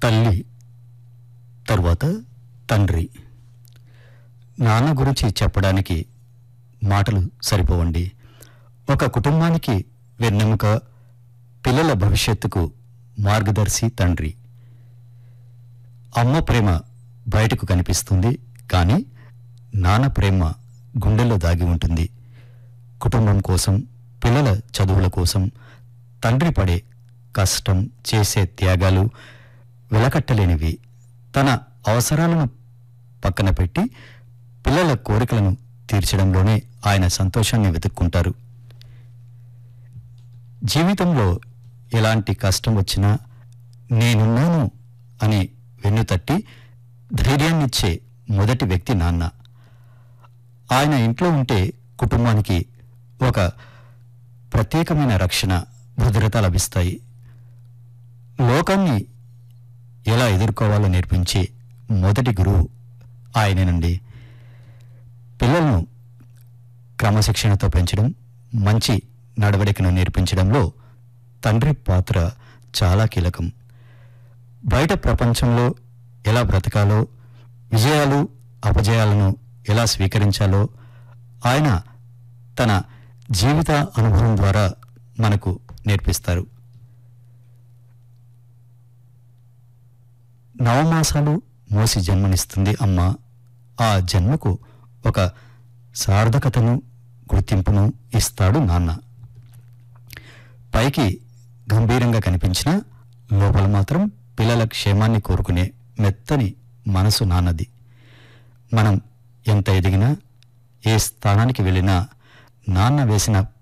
తల్లి తరువాత తండ్రి నాన్న గురించి చెప్పడానికి మాటలు సరిపోవండి ఒక కుటుంబానికి వెన్నెముక పిల్లల భవిష్యత్తుకు మార్గదర్శి తండ్రి అమ్మ ప్రేమ బయటకు కనిపిస్తుంది కానీ నాన్న ప్రేమ గుండెల్లో దాగి ఉంటుంది కుటుంబం కోసం పిల్లల చదువుల కోసం తండ్రి పడే కష్టం చేసే త్యాగాలు వెలకట్టలేనివి తన అవసరాలను పక్కన పెట్టి పిల్లల కోరికలను తీర్చడంలోనే ఆయన సంతోషాన్ని వెతుక్కుంటారు జీవితంలో ఎలాంటి కష్టం వచ్చినా నేనున్నాను అని వెన్నుతట్టి ధైర్యాన్నిచ్చే మొదటి వ్యక్తి నాన్న ఆయన ఇంట్లో ఉంటే కుటుంబానికి ఒక ప్రత్యేకమైన రక్షణ భద్రత లభిస్తాయి లోకాన్ని ఎలా ఎదుర్కోవాలో నేర్పించే మొదటి గురువు ఆయనేనండి పిల్లలను క్రమశిక్షణతో పెంచడం మంచి నడవడికను నేర్పించడంలో తండ్రి పాత్ర చాలా కీలకం బయట ప్రపంచంలో ఎలా బ్రతకాలో విజయాలు అపజయాలను ఎలా స్వీకరించాలో ఆయన తన జీవిత అనుభవం ద్వారా మనకు నేర్పిస్తారు నవమాసాలు మోసి జన్మనిస్తుంది అమ్మ ఆ జన్మకు ఒక సార్థకతను గుర్తింపును ఇస్తాడు నాన్న పైకి గంభీరంగా కనిపించిన లోపల మాత్రం పిల్లల క్షేమాన్ని కోరుకునే మెత్తని మనసు నాన్నది మనం ఎంత ఎదిగినా ఏ స్థానానికి వెళ్ళినా నాన్న వేసిన